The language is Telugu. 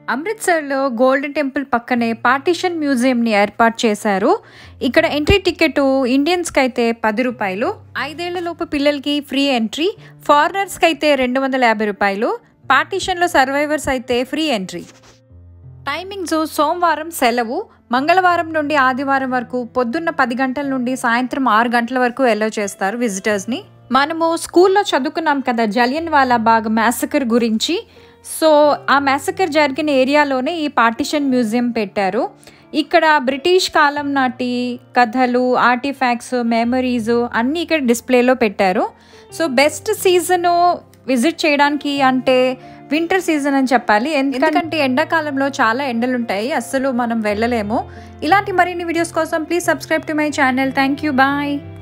అమృత్సర్లో గోల్డెన్ టెంపుల్ పక్కనే పార్టీషన్ మ్యూజియంని ఏర్పాటు చేశారు ఇక్కడ ఎంట్రీ టికెట్ ఇండియన్స్కి అయితే పది రూపాయలు ఐదేళ్లలోపు పిల్లలకి ఫ్రీ ఎంట్రీ ఫారినర్స్కి అయితే రెండు వందల యాభై రూపాయలు పార్టీషన్లో సర్వైవర్స్ అయితే ఫ్రీ ఎంట్రీ టైమింగ్స్ సోమవారం సెలవు మంగళవారం నుండి ఆదివారం వరకు పొద్దున్న పది గంటల నుండి సాయంత్రం ఆరు గంటల వరకు ఎల్లో చేస్తారు విజిటర్స్ని మనము స్కూల్లో చదువుకున్నాం కదా జలియన్ వాలా బాగ్ మ్యాసకర్ గురించి సో ఆ మ్యాసకర్ జరిగిన ఏరియాలోనే ఈ పార్టిషన్ మ్యూజియం పెట్టారు ఇక్కడ బ్రిటిష్ కాలం నాటి కథలు ఆర్టిఫాక్ట్స్ మెమరీస్ అన్నీ ఇక్కడ డిస్ప్లేలో పెట్టారు సో బెస్ట్ సీజను విజిట్ చేయడానికి అంటే వింటర్ సీజన్ అని చెప్పాలి ఎందుకంటే ఎండాకాలంలో చాలా ఎండలు ఉంటాయి అస్సలు మనం వెళ్ళలేము ఇలాంటి మరిన్ని వీడియోస్ కోసం please subscribe to my channel thank you bye